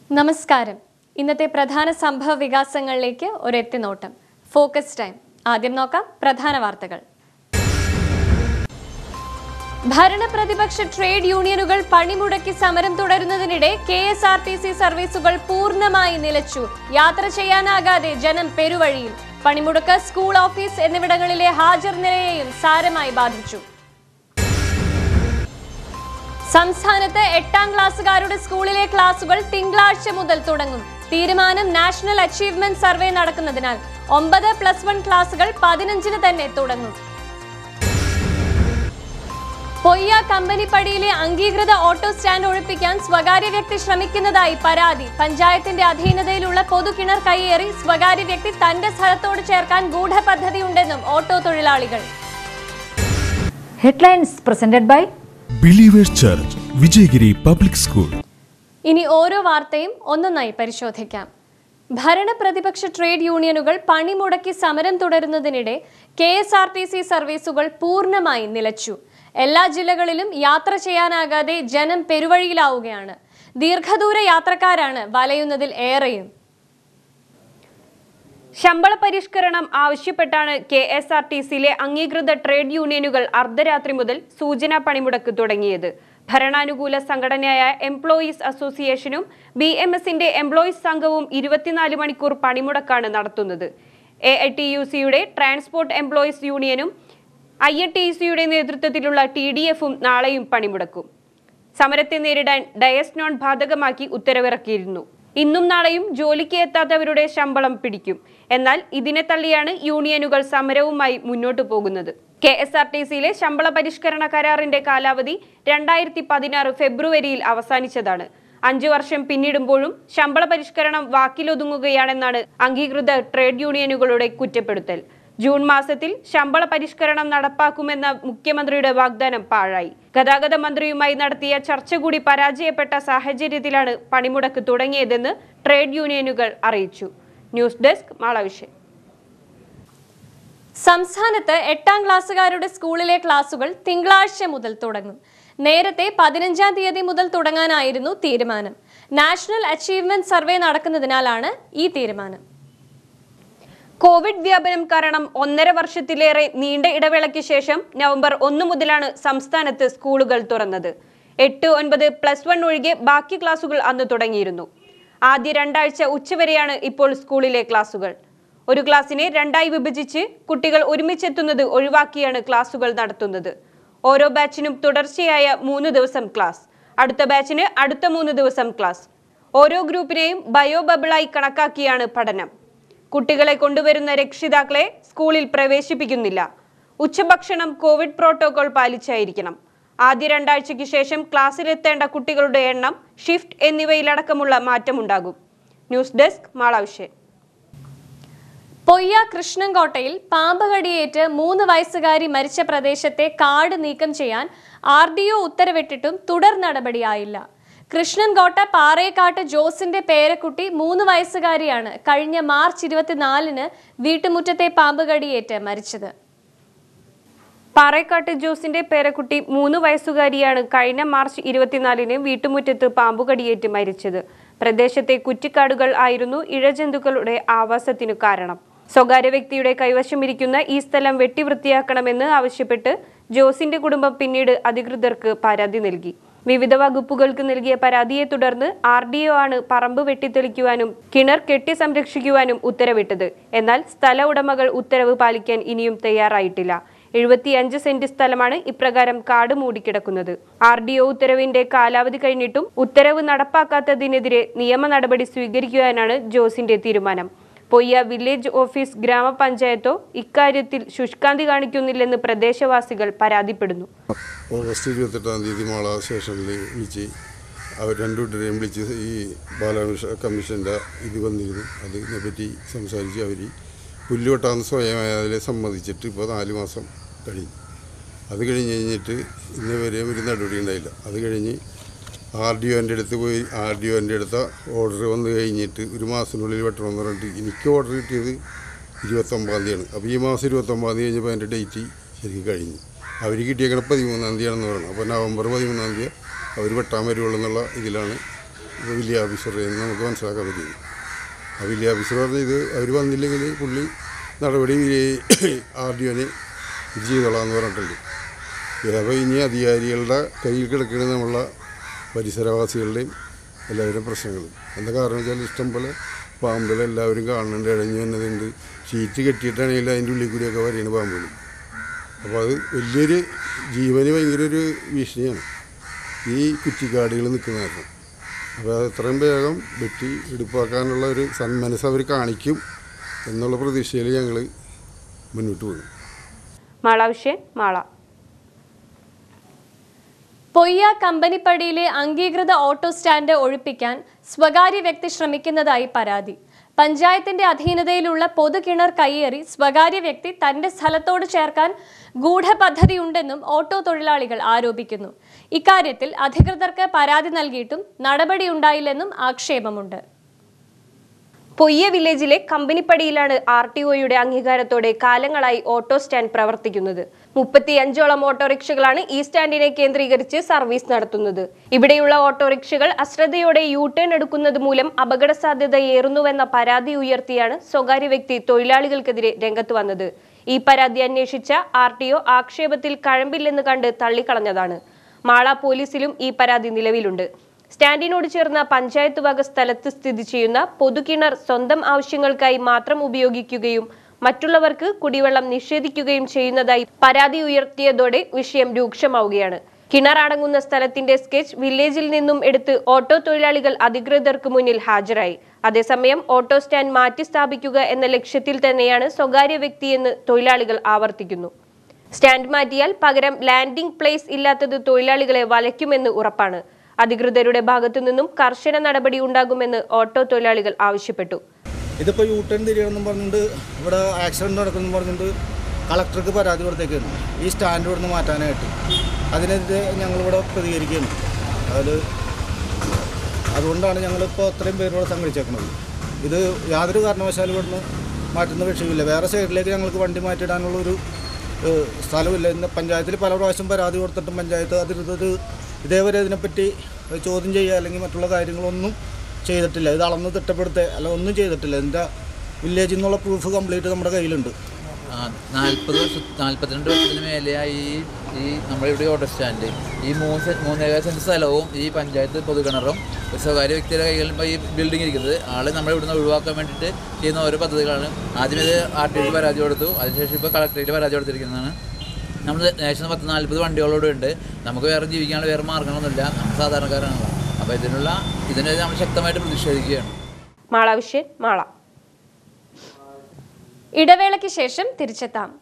നമസ്കാരം ഇന്നത്തെ പ്രധാന സംഭവ വികാസങ്ങളിലേക്ക് ഒരു എത്തിനോട്ടം ഫോക്കസ് ടൈം ആദ്യം നോക്കാം പ്രധാന വാർത്തകൾ ഭരണപ്രതിപക്ഷ ട്രേഡ് യൂണിയനുകൾ പണിമുടക്കി സമരം തുടരുന്നതിനിടെ K S R T C സർവീസുകൾ പൂർണ്ണമായി നിലച്ചു യാത്ര ചെയ്യാനാകാതെ ജനം പെരുവഴിയിൽ പണിമുടക്ക് സ്കൂൾ ഓഫീസ് എന്നിവിടങ്ങളിലെ ഹാജർ നിലയെയും സാരമായി ബാധിച്ചു സംസ്ഥാനത്ത് എട്ടാം ക്ലാസ്സുകാരുടെ സ്കൂളിലെ ക്ലാസുകൾ തിങ്കളാഴ്ച മുതൽ തുടങ്ങും തീരുമാനം നാഷണൽ അച്ചീവ്മെന്റ് സർവേ നടക്കുന്നതിനാൽ ഒമ്പത് പ്ലസ് വൺ ക്ലാസുകൾ പതിനഞ്ചിന് തന്നെ തുടങ്ങും പൊയ്യ കമ്പനിപ്പടിയിലെ അംഗീകൃത ഓട്ടോ സ്റ്റാൻഡ് ഒഴിപ്പിക്കാൻ സ്വകാര്യ വ്യക്തി ശ്രമിക്കുന്നതായി പരാതി പഞ്ചായത്തിന്റെ അധീനതയിലുള്ള പൊതുകിണർ കയ്യേറി സ്വകാര്യ വ്യക്തി തന്റെ സ്ഥലത്തോട് ചേർക്കാൻ ഗൂഢപദ്ധതിയുണ്ടെന്നും ഓട്ടോ തൊഴിലാളികൾ Headlines presented by believers church Vijayagiri public school ഇനി ഓരോ വാർത്തയും ഒന്നൊന്നായി പരിശോധിക്കാം ഭരണപ്രതിപക്ഷ ട്രേഡ് യൂണിയനുകൾ പണിമുടക്കി സമരം തുടരുന്നതിനിടെ K S R T C സർവീസുകൾ പൂർണ്ണമായി നിലച്ചു എല്ലാ ജില്ലകളിലും യാത്ര ചെയ്യാനാകാതെ ജനം പെരുവഴിയിലാവുകയാണ് ദീർഘദൂര യാത്രക്കാരാണ് വലയുന്നതിൽ ഏറെയും ശമ്പള പരിഷ്കരണം ആവശ്യപ്പെട്ടാണ് കെ എസ് ആർ ടി സിയിലെ അംഗീകൃത ട്രേഡ് യൂണിയനുകൾ അർദ്ധരാത്രി മുതൽ സൂചനാ പണിമുടക്ക് തുടങ്ങിയത് ഭരണാനുകൂല സംഘടനയായ എംപ്ലോയീസ് അസോസിയേഷനും ബി എം എസിന്റെ എംപ്ലോയീസ് സംഘവും ഇരുപത്തിനാല് മണിക്കൂർ പണിമുടക്കാണ് നടത്തുന്നത് എ ഐ ടി യു സിയുടെ ട്രാൻസ്പോർട്ട് എംപ്ലോയീസ് യൂണിയനും ഐ എ ടി സിയുടെ നേതൃത്വത്തിലുള്ള ടി ഡി എഫും നാളെയും പണിമുടക്കും സമരത്തെ നേരിടാൻ ഡയസ് നോൺ ബാധകമാക്കി ഉത്തരവിറക്കിയിരുന്നു ഇന്നും നാളെയും ജോലിക്ക് എത്താത്തവരുടെ ശമ്പളം പിടിക്കും എന്നാൽ ഇതിനെ തള്ളിയാണ് യൂണിയനുകൾ സമരവുമായി മുന്നോട്ടു പോകുന്നത് കെ എസ് ആർ ടി സിയിലെ ശമ്പള പരിഷ്കരണ കരാറിന്റെ കാലാവധി രണ്ടായിരത്തി പതിനാറ് ഫെബ്രുവരിയിൽ അവസാനിച്ചതാണ് അഞ്ചു വർഷം പിന്നിടുമ്പോഴും ശമ്പള പരിഷ്കരണം വാക്കിലൊതുങ്ങുകയാണെന്നാണ് അംഗീകൃത ട്രേഡ് യൂണിയനുകളുടെ കുറ്റപ്പെടുത്തൽ ജൂൺ മാസത്തിൽ ശമ്പള പരിഷ്കരണം നടപ്പാക്കുമെന്ന മുഖ്യമന്ത്രിയുടെ വാഗ്ദാനം പാഴായി ഗതാഗത മന്ത്രിയുമായി നടത്തിയ ചർച്ച കൂടി പരാജയപ്പെട്ട സാഹചര്യത്തിലാണ് പണിമുടക്ക് തുടങ്ങിയതെന്ന് ട്രേഡ് യൂണിയനുകൾ അറിയിച്ചു ന്യൂസ് ഡെസ്ക് മാളവിഷൻ സംസ്ഥാനത്ത് എട്ടാം ക്ലാസ്സുകാരുടെ സ്കൂളിലെ ക്ലാസുകൾ തിങ്കളാഴ്ച മുതൽ തുടങ്ങും നേരത്തെ പതിനഞ്ചാം തീയതി മുതൽ തുടങ്ങാനായിരുന്നു തീരുമാനം നാഷണൽ അച്ചീവ്മെന്റ് സർവേ നടക്കുന്നതിനാലാണ് ഈ തീരുമാനം കോവിഡ് വ്യാപനം കാരണം ഒന്നര വർഷത്തിലേറെ നീണ്ട ഇടവേളയ്ക്ക് ശേഷം നവംബർ ഒന്ന് മുതലാണ് സംസ്ഥാനത്ത് സ്കൂളുകൾ തുറന്നത് എട്ട് ഒൻപത് പ്ലസ് വൺ ഒഴികെ ബാക്കി ക്ലാസുകൾ അന്ന് തുടങ്ങിയിരുന്നു ആദ്യ രണ്ടാഴ്ച ഉച്ചവരെയാണ് ഇപ്പോൾ സ്കൂളിലെ ക്ലാസുകൾ ഒരു ക്ലാസ്സിനെ രണ്ടായി വിഭജിച്ച് കുട്ടികൾ ഒരുമിച്ചെത്തുന്നത് ഒഴിവാക്കിയാണ് ക്ലാസുകൾ നടത്തുന്നത് ഓരോ ബാച്ചിനും തുടർച്ചയായ മൂന്ന് ദിവസം ക്ലാസ് അടുത്ത ബാച്ചിന് അടുത്ത മൂന്ന് ദിവസം ക്ലാസ് ഓരോ ഗ്രൂപ്പിനെയും ബയോ ബബിളായി കണക്കാക്കിയാണ് പഠനം കുട്ടികളെ കൊണ്ടുവരുന്ന രക്ഷിതാക്കളെ സ്കൂളിൽ പ്രവേശിപ്പിക്കുന്നില്ല ഉച്ചഭക്ഷണം കോവിഡ് പ്രോട്ടോകോൾ പാലിച്ചായിരിക്കണം ആദ്യ രണ്ടാഴ്ചയ്ക്ക് ശേഷം ക്ലാസ്സിലെത്തേണ്ട കുട്ടികളുടെ എണ്ണം ഷിഫ്റ്റ് എന്നിവയിലടക്കമുള്ള മാറ്റമുണ്ടാകും ന്യൂസ് ഡെസ്ക് മാളാവിഷ്യൻ പൊയ്യ കൃഷ്ണൻകോട്ടയിൽ പാമ്പ് കടിയേറ്റ് മൂന്ന് വയസ്സുകാരി മരിച്ച പ്രദേശത്തെ കാട് നീക്കം ചെയ്യാൻ ആർ ഡി ഒ ഉത്തരവിട്ടിട്ടും തുടർ നടപടിയായില്ല കൃഷ്ണൻകോട്ട പാറേക്കാട്ട് ജോസിന്റെ പേരക്കുട്ടി മൂന്ന് വയസ്സുകാരിയാണ് കഴിഞ്ഞ മാർച്ച് ഇരുപത്തിനാലിന് വീട്ടുമുറ്റത്തെ പാമ്പ് കടിയേറ്റ് മരിച്ചത് പാറേക്കാട്ട് ജോസിന്റെ പേരക്കുട്ടി മൂന്ന് വയസ്സുകാരിയാണ് കഴിഞ്ഞ മാർച്ച് ഇരുപത്തിനാലിന് വീട്ടുമുറ്റത്ത് പാമ്പുകടിയേറ്റ് മരിച്ചത് പ്രദേശത്തെ കുറ്റിക്കാടുകൾ ആയിരുന്നു ഇഴജന്തുക്കളുടെ ആവാസത്തിനു കാരണം സ്വകാര്യ വ്യക്തിയുടെ കൈവശമിരിക്കുന്ന ഈ സ്ഥലം വെട്ടിവൃത്തിയാക്കണമെന്ന് ആവശ്യപ്പെട്ട് ജോസിന്റെ കുടുംബം പിന്നീട് അധികൃതർക്ക് പരാതി നൽകി വിവിധ വകുപ്പുകൾക്ക് നൽകിയ പരാതിയെ തുടർന്ന് ആർ ഡി ഒ ആണ് പറമ്പ് വെട്ടിത്തെളിക്കുവാനും കിണർ കെട്ടി സംരക്ഷിക്കുവാനും ഉത്തരവിട്ടത് എന്നാൽ സ്ഥല ഉടമകൾ ഉത്തരവ് പാലിക്കാൻ ഇനിയും തയ്യാറായിട്ടില്ല എഴുപത്തിയഞ്ച് സെന്റ് സ്ഥലമാണ് ഇപ്രകാരം കാട് മൂടിക്കിടക്കുന്നത് ആർ ഡി ഒ ഉത്തരവിന്റെ കാലാവധി കഴിഞ്ഞിട്ടും ഉത്തരവ് നടപ്പാക്കാത്തതിനെതിരെ നിയമ നടപടി സ്വീകരിക്കുവാനാണ് ജോസിന്റെ തീരുമാനം പൊയ്യ വില്ലേജ് ഓഫീസ് ഗ്രാമപഞ്ചായത്തോ ഇക്കാര്യത്തിൽ ശുഷ്കാന്തി കാണിക്കുന്നില്ലെന്ന് പ്രദേശവാസികൾ പരാതിപ്പെടുന്നു ഓഗസ്റ്റ് ഇരുപത്തെട്ടാം തീയതി മാള സ്റ്റേഷനിൽ വിളിച്ച് അവർ രണ്ടുകൂട്ടരെയും വിളിച്ച് ഈ ബാലകൃഷ്ണ കമ്മീഷൻ്റെ ഇത് വന്നിരുന്നു അതിനെപ്പറ്റി സംസാരിച്ച് അവർ പുല്ലുവെട്ടാന്ന് സ്വയമായാലെ സമ്മതിച്ചിട്ട് ഇപ്പോൾ നാല് മാസം കഴിഞ്ഞു അത് കഴിഞ്ഞ് കഴിഞ്ഞിട്ട് ഇന്ന് വരെയും ഒരു നടപടി ഉണ്ടായില്ല അത് കഴിഞ്ഞ് ആർ ഡി ഒൻ്റെ അടുത്ത് പോയി ആർ ഡി ഒൻ്റെ അടുത്ത ഓർഡർ വന്ന് കഴിഞ്ഞിട്ട് ഒരു മാസത്തിനുള്ളിൽ വെട്ടണമെന്ന് പറഞ്ഞിട്ട് എനിക്ക് ഓർഡർ കിട്ടിയത് ഇരുപത്തൊമ്പതാം തീയതിയാണ് അപ്പോൾ ഈ മാസം ഇരുപത്തൊമ്പതാം തീയതി കഴിഞ്ഞപ്പോൾ അതിൻ്റെ ഡേറ്റ് ശരിക്കും കഴിഞ്ഞു അവർ കിട്ടിയേക്കണ പതിമൂന്നാം തീയതിയാണെന്ന് പറഞ്ഞു അപ്പോൾ നവംബർ പതിമൂന്നാം തീയതി അവർ വെട്ടാൻ വരുള്ളൂ എന്നുള്ള ഇതിലാണ് വലിയ ഓഫീസറുടെ എന്ന് നമുക്ക് മനസ്സിലാക്കാൻ പറ്റിയത് ആ വലിയ ഓഫീസർ പറഞ്ഞ ഇത് അവർ വന്നില്ലെങ്കിൽ പുള്ളി നടപടി ആർ ഡി ഒന് ഇത് ചെയ്തോളാം എന്ന് പറഞ്ഞിട്ടുണ്ട് അപ്പോൾ ഇനി അധികാരികളുടെ കയ്യിൽ കിടക്കുന്ന നമ്മളെ പരിസരവാസികളുടെയും എല്ലാവരുടെയും പ്രശ്നങ്ങൾ എന്താ കാരണം വെച്ചാൽ ഇഷ്ടം പോലെ പാമ്പുകൾ എല്ലാവരും കാണുന്നുണ്ട് ഇഴഞ്ഞു വന്നതുണ്ട് ഷീറ്റ് കെട്ടിയിട്ടാണെങ്കിൽ അതിൻ്റെ ഉള്ളിൽ കൂടിയൊക്കെ വരെയാണ് പാമ്പുകൾ അപ്പോൾ അത് വലിയൊരു ജീവന് ഭയങ്കര ഒരു ഭീഷണിയാണ് ഈ കുറ്റിക്കാടുകൾ നിൽക്കുന്ന കാരണം അപ്പോൾ അത് എത്രയും വേഗം വെട്ടി എടുപ്പാക്കാനുള്ള ഒരു സന്മനസ് അവർ കാണിക്കും എന്നുള്ള പ്രതീക്ഷയിൽ ഞങ്ങൾ മുന്നോട്ട് പോകും മാള വിഷയൻ മാള പൊയ്യ കമ്പനിപ്പടിയിലെ അംഗീകൃത ഓട്ടോ സ്റ്റാൻഡ് ഒഴിപ്പിക്കാൻ സ്വകാര്യ വ്യക്തി ശ്രമിക്കുന്നതായി പരാതി പഞ്ചായത്തിന്റെ അധീനതയിലുള്ള പൊതുകിണർ കയ്യേറി സ്വകാര്യ വ്യക്തി തന്റെ സ്ഥലത്തോട് ചേർക്കാൻ ഗൂഢപദ്ധതിയുണ്ടെന്നും ഓട്ടോ തൊഴിലാളികൾ ആരോപിക്കുന്നു ഇക്കാര്യത്തിൽ അധികൃതർക്ക് പരാതി നൽകിയിട്ടും നടപടിയുണ്ടായില്ലെന്നും ആക്ഷേപമുണ്ട് പൊയ്യ വില്ലേജിലെ കമ്പനിപ്പടിയിലാണ് ആർ ടി ഒയുടെ അംഗീകാരത്തോടെ കാലങ്ങളായി ഓട്ടോ സ്റ്റാൻഡ് പ്രവർത്തിക്കുന്നത് മുപ്പത്തി അഞ്ചോളം ഓട്ടോറിക്ഷകളാണ് ഈ സ്റ്റാൻഡിനെ കേന്ദ്രീകരിച്ച് സർവീസ് നടത്തുന്നത് ഇവിടെയുള്ള ഓട്ടോറിക്ഷകൾ അശ്രദ്ധയോടെ യു ടേൺ എടുക്കുന്നത് മൂലം അപകട സാധ്യത ഏറുന്നുവെന്ന പരാതി ഉയർത്തിയാണ് സ്വകാര്യ വ്യക്തി തൊഴിലാളികൾക്കെതിരെ രംഗത്ത് വന്നത് ഈ പരാതി അന്വേഷിച്ച ആർ ടി ഒ ആക്ഷേപത്തിൽ കഴമ്പില്ലെന്ന് കണ്ട് തള്ളിക്കളഞ്ഞതാണ് മാള പോലീസിലും ഈ പരാതി നിലവിലുണ്ട് സ്റ്റാൻഡിനോട് ചേർന്ന പഞ്ചായത്ത് വക സ്ഥലത്ത് സ്ഥിതി ചെയ്യുന്ന പൊതുകിണർ സ്വന്തം ആവശ്യങ്ങൾക്കായി മാത്രം ഉപയോഗിക്കുകയും മറ്റുള്ളവർക്ക് കുടിവെള്ളം നിഷേധിക്കുകയും ചെയ്യുന്നതായി പരാതി ഉയർത്തിയതോടെ വിഷയം രൂക്ഷമാവുകയാണ് കിണർ അടങ്ങുന്ന സ്ഥലത്തിന്റെ സ്കെച്ച് വില്ലേജിൽ നിന്നും എടുത്ത് ഓട്ടോ തൊഴിലാളികൾ അധികൃതർക്ക് മുന്നിൽ ഹാജരായി അതേസമയം ഓട്ടോ സ്റ്റാൻഡ് മാറ്റി സ്ഥാപിക്കുക എന്ന ലക്ഷ്യത്തിൽ തന്നെയാണ് സ്വകാര്യ വ്യക്തിയെന്ന് തൊഴിലാളികൾ ആവർത്തിക്കുന്നു സ്റ്റാൻഡ് മാറ്റിയാൽ പകരം ലാൻഡിംഗ് പ്ലേസ് ഇല്ലാത്തത് തൊഴിലാളികളെ വലയ്ക്കുമെന്ന് ഉറപ്പാണ് അധികൃതരുടെ ഭാഗത്തു നിന്നും കർശന നടപടി ഉണ്ടാകുമെന്ന് ഓട്ടോ തൊഴിലാളികൾ ആവശ്യപ്പെട്ടു ഇതിപ്പോൾ യൂ ടേൺ തിരിയണമെന്നും പറഞ്ഞുകൊണ്ട് ഇവിടെ ആക്സിഡൻറ്റ് നടക്കുമെന്നും പറഞ്ഞുകൊണ്ട് കളക്ടർക്ക് പരാതി കൊടുത്തേക്കാണ് ഈ സ്റ്റാൻഡ് ഇവിടുന്ന് മാറ്റാനായിട്ട് അതിനെതിരെ ഞങ്ങളിവിടെ പ്രതികരിക്കുകയാണ് അതിൽ അതുകൊണ്ടാണ് ഞങ്ങളിപ്പോൾ അത്രയും പേരോട് സംഘടിച്ചേക്കുന്നത് ഇത് യാതൊരു കാരണവശാലും ഇവിടുന്ന് മാറ്റുന്ന വിഷയമില്ല വേറെ സൈഡിലേക്ക് ഞങ്ങൾക്ക് വണ്ടി മാറ്റിയിടാനുള്ളൊരു ഏഹ്, സ്ഥലമില്ല ഇന്ന് പഞ്ചായത്തിൽ പല പ്രാവശ്യം പരാതി കൊടുത്തിട്ടും പഞ്ചായത്ത് അധികൃതർ ഇതേവരെ ഇതിനെപ്പറ്റി ചോദ്യം ചെയ്യുക അല്ലെങ്കിൽ മറ്റുള്ള കാര്യങ്ങളൊന്നും ചെയ്തിട്ടില്ല ഇത് അളന്ന് തിട്ടപ്പെടുത്തുക അല്ല ഒന്നും ചെയ്തിട്ടില്ല ഇതിൻ്റെ വില്ലേജിൽ നിന്നുള്ള പ്രൂഫ് കംപ്ലീറ്റ് നമ്മുടെ കയ്യിലുണ്ട് നാൽപ്പത് വർഷ നാൽപ്പത്തിരണ്ട് വർഷത്തിന് മേലെയായി ഈ ഈ നമ്മുടെ ഇവിടെ ഓട്ടോ സ്റ്റാൻഡ് ഈ മൂന്ന് സെ- മൂന്നേകാൽ സെൻറ്റ് സ്ഥലവും ഈ പഞ്ചായത്ത് പൊതുകിണറും ഒരു സ്വകാര്യ വ്യക്തിയുടെ കൈകളിൽ ഈ ബിൽഡിംഗ് ഇരിക്കുന്നത് ആളെ നമ്മൾ ഇവിടുന്ന് ഒഴിവാക്കാൻ വേണ്ടിയിട്ട് ചെയ്യുന്ന ഓരോ പദ്ധതികളാണ് ആദ്യം ഇത് ആർ ടി ഐക്ക് പരാതി കൊടുത്തു അതിനുശേഷം ഇപ്പോൾ കളക്ടറേറ്റ് പരാതി കൊടുത്തിരിക്കുന്നതാണ് നമ്മൾ ഏകദേശം പത്ത് നാൽപ്പത് വണ്ടികളോട് ഉണ്ട് നമുക്ക് വേറെ ജീവിക്കാനുള്ള വേറെ മാർഗ്ഗങ്ങളൊന്നുമില്ല നമ്മൾ സാധാരണക്കാരാണല്ലോ അപ്പോൾ ഇതിനുള്ള ഇതിനെതിരെ നമ്മൾ ശക്തമായിട്ട് പ്രതിഷേധിക്കുകയാണ് മാള വിഷയൻ മാള ഇടവേളയ്ക്ക് ശേഷം തിരിച്ചെത്താം